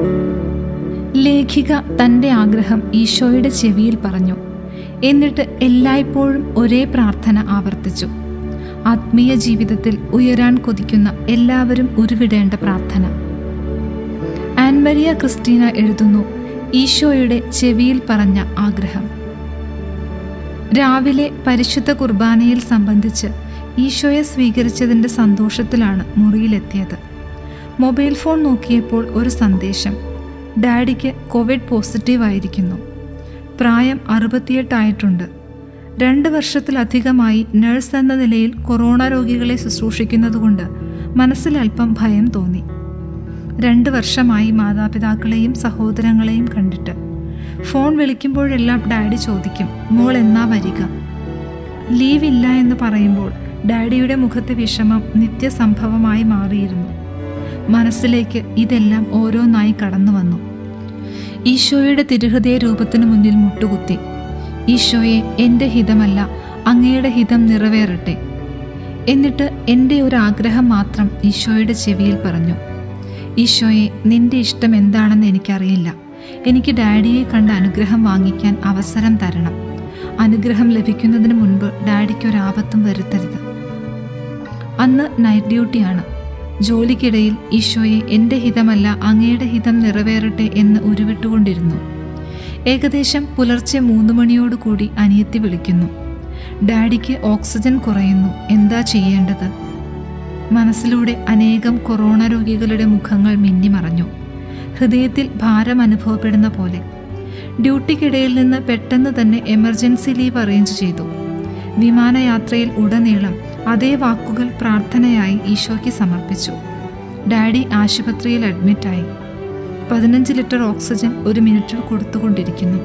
ലേഖിക തൻ്റെ ആഗ്രഹം ഈശോയുടെ ചെവിയിൽ പറഞ്ഞു എന്നിട്ട് എല്ലായ്പ്പോഴും ഒരേ പ്രാർത്ഥന ആവർത്തിച്ചു ആത്മീയ ജീവിതത്തിൽ ഉയരാൻ കൊതിക്കുന്ന എല്ലാവരും ഉരുവിടേണ്ട പ്രാർത്ഥന ആൻമരിയ ക്രിസ്റ്റീന എഴുതുന്നു ഈശോയുടെ ചെവിയിൽ പറഞ്ഞ ആഗ്രഹം രാവിലെ പരിശുദ്ധ കുർബാനയിൽ സംബന്ധിച്ച് ഈശോയെ സ്വീകരിച്ചതിൻ്റെ സന്തോഷത്തിലാണ് മുറിയിലെത്തിയത് മൊബൈൽ ഫോൺ നോക്കിയപ്പോൾ ഒരു സന്ദേശം ഡാഡിക്ക് കോവിഡ് പോസിറ്റീവ് ആയിരിക്കുന്നു പ്രായം അറുപത്തിയെട്ടായിട്ടുണ്ട് രണ്ട് വർഷത്തിലധികമായി നഴ്സ് എന്ന നിലയിൽ കൊറോണ രോഗികളെ ശുശ്രൂഷിക്കുന്നതുകൊണ്ട് മനസ്സിൽ അല്പം ഭയം തോന്നി രണ്ട് വർഷമായി മാതാപിതാക്കളെയും സഹോദരങ്ങളെയും കണ്ടിട്ട് ഫോൺ വിളിക്കുമ്പോഴെല്ലാം ഡാഡി ചോദിക്കും മോൾ എന്നാ വരിക ലീവ് ഇല്ല എന്ന് പറയുമ്പോൾ ഡാഡിയുടെ മുഖത്തെ വിഷമം നിത്യസംഭവമായി മാറിയിരുന്നു മനസ്സിലേക്ക് ഇതെല്ലാം ഓരോന്നായി കടന്നു വന്നു ഈശോയുടെ തിരുഹൃദയ രൂപത്തിനു മുന്നിൽ മുട്ടുകുത്തി ഈശോയെ എൻ്റെ ഹിതമല്ല അങ്ങയുടെ ഹിതം നിറവേറട്ടെ എന്നിട്ട് എൻ്റെ ഒരു ആഗ്രഹം മാത്രം ഈശോയുടെ ചെവിയിൽ പറഞ്ഞു ഈശോയെ നിന്റെ ഇഷ്ടം എന്താണെന്ന് എനിക്കറിയില്ല എനിക്ക് ഡാഡിയെ കണ്ട അനുഗ്രഹം വാങ്ങിക്കാൻ അവസരം തരണം അനുഗ്രഹം ലഭിക്കുന്നതിന് മുൻപ് ഡാഡിക്ക് ഒരു ആപത്തും വരുത്തരുത് അന്ന് നൈറ്റ് ഡ്യൂട്ടിയാണ് ജോലിക്കിടയിൽ ഈശോയെ എൻ്റെ ഹിതമല്ല അങ്ങയുടെ ഹിതം നിറവേറട്ടെ എന്ന് ഉരുവിട്ടുകൊണ്ടിരുന്നു ഏകദേശം പുലർച്ചെ മൂന്ന് മണിയോടുകൂടി അനിയത്തി വിളിക്കുന്നു ഡാഡിക്ക് ഓക്സിജൻ കുറയുന്നു എന്താ ചെയ്യേണ്ടത് മനസ്സിലൂടെ അനേകം കൊറോണ രോഗികളുടെ മുഖങ്ങൾ മിന്നിമറഞ്ഞു ഹൃദയത്തിൽ ഭാരം അനുഭവപ്പെടുന്ന പോലെ ഡ്യൂട്ടിക്കിടയിൽ നിന്ന് പെട്ടെന്ന് തന്നെ എമർജൻസി ലീവ് അറേഞ്ച് ചെയ്തു വിമാനയാത്രയിൽ ഉടനീളം അതേ വാക്കുകൾ പ്രാർത്ഥനയായി ഈശോയ്ക്ക് സമർപ്പിച്ചു ഡാഡി ആശുപത്രിയിൽ അഡ്മിറ്റായി പതിനഞ്ച് ലിറ്റർ ഓക്സിജൻ ഒരു മിനിറ്റിൽ കൊടുത്തുകൊണ്ടിരിക്കുന്നു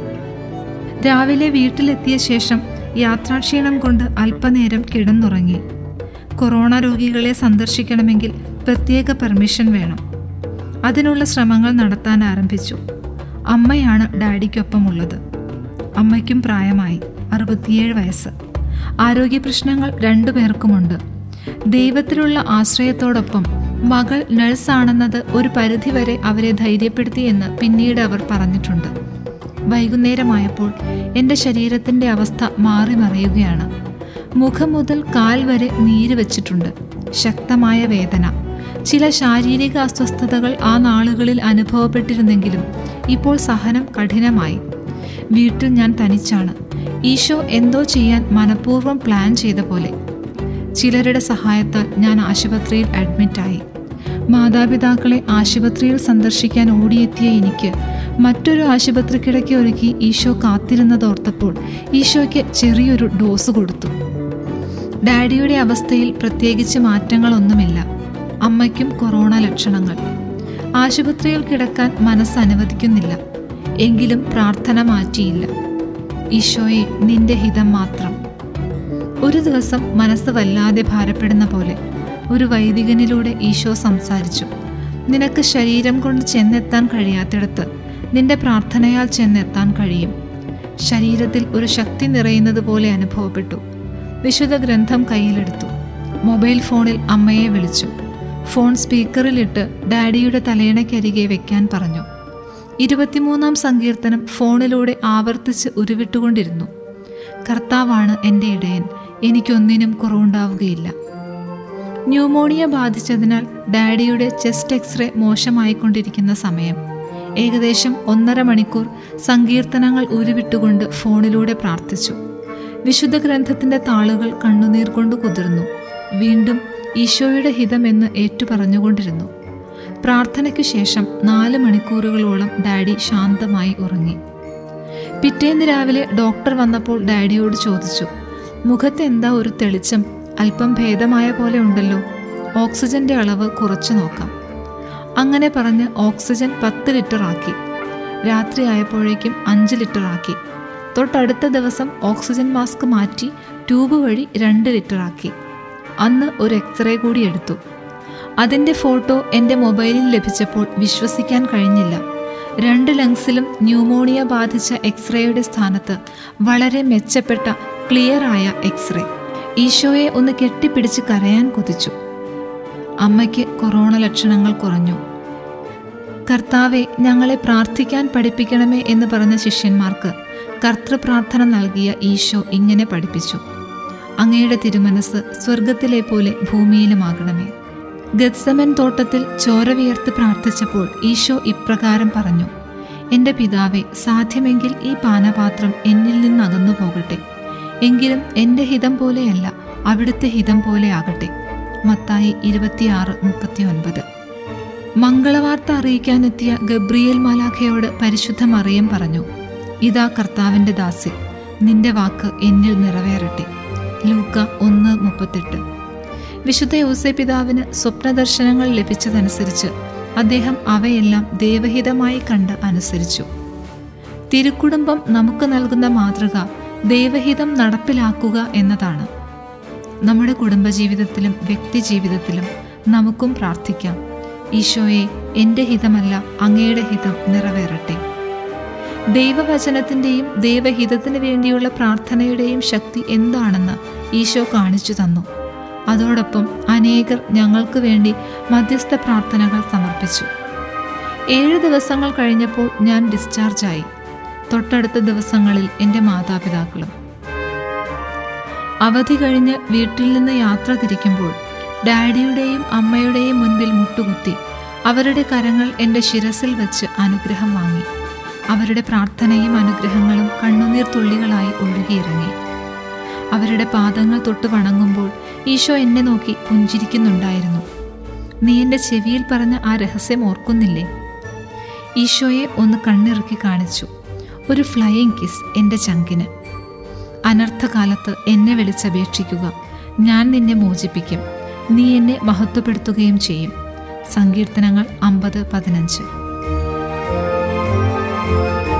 രാവിലെ വീട്ടിലെത്തിയ ശേഷം യാത്രാക്ഷീണം കൊണ്ട് അല്പനേരം കിടന്നുറങ്ങി കൊറോണ രോഗികളെ സന്ദർശിക്കണമെങ്കിൽ പ്രത്യേക പെർമിഷൻ വേണം അതിനുള്ള ശ്രമങ്ങൾ നടത്താൻ ആരംഭിച്ചു അമ്മയാണ് ഡാഡിക്കൊപ്പമുള്ളത് അമ്മയ്ക്കും പ്രായമായി അറുപത്തിയേഴ് വയസ്സ് ആരോഗ്യ പ്രശ്നങ്ങൾ രണ്ടു പേർക്കുമുണ്ട് ദൈവത്തിലുള്ള ആശ്രയത്തോടൊപ്പം മകൾ നഴ്സാണെന്നത് ഒരു പരിധിവരെ അവരെ ധൈര്യപ്പെടുത്തി എന്ന് പിന്നീട് അവർ പറഞ്ഞിട്ടുണ്ട് വൈകുന്നേരമായപ്പോൾ എൻ്റെ ശരീരത്തിൻ്റെ അവസ്ഥ മാറി മറിയുകയാണ് മുഖം മുതൽ കാൽ വരെ നീര് വെച്ചിട്ടുണ്ട് ശക്തമായ വേദന ചില ശാരീരിക അസ്വസ്ഥതകൾ ആ നാളുകളിൽ അനുഭവപ്പെട്ടിരുന്നെങ്കിലും ഇപ്പോൾ സഹനം കഠിനമായി വീട്ടിൽ ഞാൻ തനിച്ചാണ് ഈശോ എന്തോ ചെയ്യാൻ മനഃപൂർവ്വം പ്ലാൻ ചെയ്ത പോലെ ചിലരുടെ സഹായത്താൽ ഞാൻ ആശുപത്രിയിൽ അഡ്മിറ്റായി മാതാപിതാക്കളെ ആശുപത്രിയിൽ സന്ദർശിക്കാൻ ഓടിയെത്തിയ എനിക്ക് മറ്റൊരു ആശുപത്രിക്കിടയ്ക്ക് ഒരുക്കി ഈശോ കാത്തിരുന്നതോർത്തപ്പോൾ ഈശോയ്ക്ക് ചെറിയൊരു ഡോസ് കൊടുത്തു ഡാഡിയുടെ അവസ്ഥയിൽ പ്രത്യേകിച്ച് മാറ്റങ്ങളൊന്നുമില്ല അമ്മയ്ക്കും കൊറോണ ലക്ഷണങ്ങൾ ആശുപത്രിയിൽ കിടക്കാൻ മനസ്സ് അനുവദിക്കുന്നില്ല എങ്കിലും പ്രാർത്ഥന മാറ്റിയില്ല ഈശോയെ നിന്റെ ഹിതം മാത്രം ഒരു ദിവസം മനസ്സ് വല്ലാതെ ഭാരപ്പെടുന്ന പോലെ ഒരു വൈദികനിലൂടെ ഈശോ സംസാരിച്ചു നിനക്ക് ശരീരം കൊണ്ട് ചെന്നെത്താൻ കഴിയാത്തിടത്ത് നിന്റെ പ്രാർത്ഥനയാൽ ചെന്നെത്താൻ കഴിയും ശരീരത്തിൽ ഒരു ശക്തി നിറയുന്നത് പോലെ അനുഭവപ്പെട്ടു വിശുദ്ധ ഗ്രന്ഥം കയ്യിലെടുത്തു മൊബൈൽ ഫോണിൽ അമ്മയെ വിളിച്ചു ഫോൺ സ്പീക്കറിലിട്ട് ഡാഡിയുടെ തലയിണയ്ക്കരികെ വെക്കാൻ പറഞ്ഞു ഇരുപത്തിമൂന്നാം സങ്കീർത്തനം ഫോണിലൂടെ ആവർത്തിച്ച് ഉരുവിട്ടുകൊണ്ടിരുന്നു കർത്താവാണ് എൻ്റെ ഇടയൻ എനിക്കൊന്നിനും കുറവുണ്ടാവുകയില്ല ന്യൂമോണിയ ബാധിച്ചതിനാൽ ഡാഡിയുടെ ചെസ്റ്റ് എക്സ്റേ മോശമായിക്കൊണ്ടിരിക്കുന്ന സമയം ഏകദേശം ഒന്നര മണിക്കൂർ സങ്കീർത്തനങ്ങൾ ഉരുവിട്ടുകൊണ്ട് ഫോണിലൂടെ പ്രാർത്ഥിച്ചു വിശുദ്ധ ഗ്രന്ഥത്തിന്റെ താളുകൾ കണ്ണുനീർ കൊണ്ട് കുതിർന്നു വീണ്ടും ഈശോയുടെ ഹിതമെന്ന് ഏറ്റുപറഞ്ഞുകൊണ്ടിരുന്നു പ്രാർത്ഥനയ്ക്കു ശേഷം നാല് മണിക്കൂറുകളോളം ഡാഡി ശാന്തമായി ഉറങ്ങി പിറ്റേന്ന് രാവിലെ ഡോക്ടർ വന്നപ്പോൾ ഡാഡിയോട് ചോദിച്ചു മുഖത്ത് എന്താ ഒരു തെളിച്ചം അല്പം ഭേദമായ പോലെ ഉണ്ടല്ലോ ഓക്സിജന്റെ അളവ് കുറച്ചു നോക്കാം അങ്ങനെ പറഞ്ഞ് ഓക്സിജൻ പത്ത് ലിറ്റർ ആക്കി രാത്രി ആയപ്പോഴേക്കും അഞ്ച് ലിറ്റർ ആക്കി തൊട്ടടുത്ത ദിവസം ഓക്സിജൻ മാസ്ക് മാറ്റി ട്യൂബ് വഴി രണ്ട് ലിറ്റർ ആക്കി അന്ന് ഒരു എക്സ്റേ കൂടി എടുത്തു അതിൻ്റെ ഫോട്ടോ എൻ്റെ മൊബൈലിൽ ലഭിച്ചപ്പോൾ വിശ്വസിക്കാൻ കഴിഞ്ഞില്ല രണ്ട് ലങ്സിലും ന്യൂമോണിയ ബാധിച്ച എക്സ്റേയുടെ സ്ഥാനത്ത് വളരെ മെച്ചപ്പെട്ട ക്ലിയറായ എക്സ്റേ ഈശോയെ ഒന്ന് കെട്ടിപ്പിടിച്ച് കരയാൻ കൊതിച്ചു അമ്മയ്ക്ക് കൊറോണ ലക്ഷണങ്ങൾ കുറഞ്ഞു കർത്താവെ ഞങ്ങളെ പ്രാർത്ഥിക്കാൻ പഠിപ്പിക്കണമേ എന്ന് പറഞ്ഞ ശിഷ്യന്മാർക്ക് കർത്തൃപ്രാർത്ഥന നൽകിയ ഈശോ ഇങ്ങനെ പഠിപ്പിച്ചു അങ്ങയുടെ തിരുമനസ് സ്വർഗത്തിലെ പോലെ ഭൂമിയിലുമാകണമേ ഗത്സമൻ തോട്ടത്തിൽ ചോര വിയർത്ത് പ്രാർത്ഥിച്ചപ്പോൾ ഈശോ ഇപ്രകാരം പറഞ്ഞു എൻ്റെ പിതാവെ സാധ്യമെങ്കിൽ ഈ പാനപാത്രം എന്നിൽ നിന്ന് അകന്നു പോകട്ടെ എങ്കിലും എൻ്റെ ഹിതം പോലെയല്ല അവിടുത്തെ ഹിതം പോലെ ആകട്ടെ മത്തായി ഇരുപത്തിയാറ് മുപ്പത്തിയൊൻപത് മംഗളവാർത്ത അറിയിക്കാനെത്തിയ ഗബ്രിയേൽ മാലാഖയോട് പരിശുദ്ധ മറിയം പറഞ്ഞു ഇതാ കർത്താവിൻ്റെ ദാസി നിന്റെ വാക്ക് എന്നിൽ നിറവേറട്ടെ ലൂക്ക ഒന്ന് മുപ്പത്തെട്ട് വിശുദ്ധ യോസെ പിതാവിന് സ്വപ്നദർശനങ്ങൾ ലഭിച്ചതനുസരിച്ച് അദ്ദേഹം അവയെല്ലാം ദൈവഹിതമായി കണ്ട് അനുസരിച്ചു തിരുക്കുടുംബം നമുക്ക് നൽകുന്ന മാതൃക ദൈവഹിതം നടപ്പിലാക്കുക എന്നതാണ് നമ്മുടെ കുടുംബജീവിതത്തിലും വ്യക്തിജീവിതത്തിലും നമുക്കും പ്രാർത്ഥിക്കാം ഈശോയെ എൻ്റെ ഹിതമല്ല അങ്ങയുടെ ഹിതം നിറവേറട്ടെ ദൈവവചനത്തിൻ്റെയും ദൈവഹിതത്തിന് വേണ്ടിയുള്ള പ്രാർത്ഥനയുടെയും ശക്തി എന്താണെന്ന് ഈശോ കാണിച്ചു തന്നു അതോടൊപ്പം അനേകർ ഞങ്ങൾക്ക് വേണ്ടി മധ്യസ്ഥ പ്രാർത്ഥനകൾ സമർപ്പിച്ചു ഏഴ് ദിവസങ്ങൾ കഴിഞ്ഞപ്പോൾ ഞാൻ ഡിസ്ചാർജായി തൊട്ടടുത്ത ദിവസങ്ങളിൽ എൻ്റെ മാതാപിതാക്കളും അവധി കഴിഞ്ഞ് വീട്ടിൽ നിന്ന് യാത്ര തിരിക്കുമ്പോൾ ഡാഡിയുടെയും അമ്മയുടെയും മുൻപിൽ മുട്ടുകുത്തി അവരുടെ കരങ്ങൾ എൻ്റെ ശിരസിൽ വെച്ച് അനുഗ്രഹം വാങ്ങി അവരുടെ പ്രാർത്ഥനയും അനുഗ്രഹങ്ങളും കണ്ണുനീർ തുള്ളികളായി ഒഴുകിയിറങ്ങി അവരുടെ പാദങ്ങൾ തൊട്ട് വണങ്ങുമ്പോൾ ഈശോ എന്നെ നോക്കി പുഞ്ചിരിക്കുന്നുണ്ടായിരുന്നു നീ എൻ്റെ ചെവിയിൽ പറഞ്ഞ ആ രഹസ്യം ഓർക്കുന്നില്ലേ ഈശോയെ ഒന്ന് കണ്ണിറുക്കി കാണിച്ചു ഒരു ഫ്ലൈയിങ് കിസ് എൻ്റെ ചങ്കിന് അനർത്ഥകാലത്ത് എന്നെ വിളിച്ചപേക്ഷിക്കുക ഞാൻ നിന്നെ മോചിപ്പിക്കും നീ എന്നെ മഹത്വപ്പെടുത്തുകയും ചെയ്യും സങ്കീർത്തനങ്ങൾ അമ്പത് പതിനഞ്ച്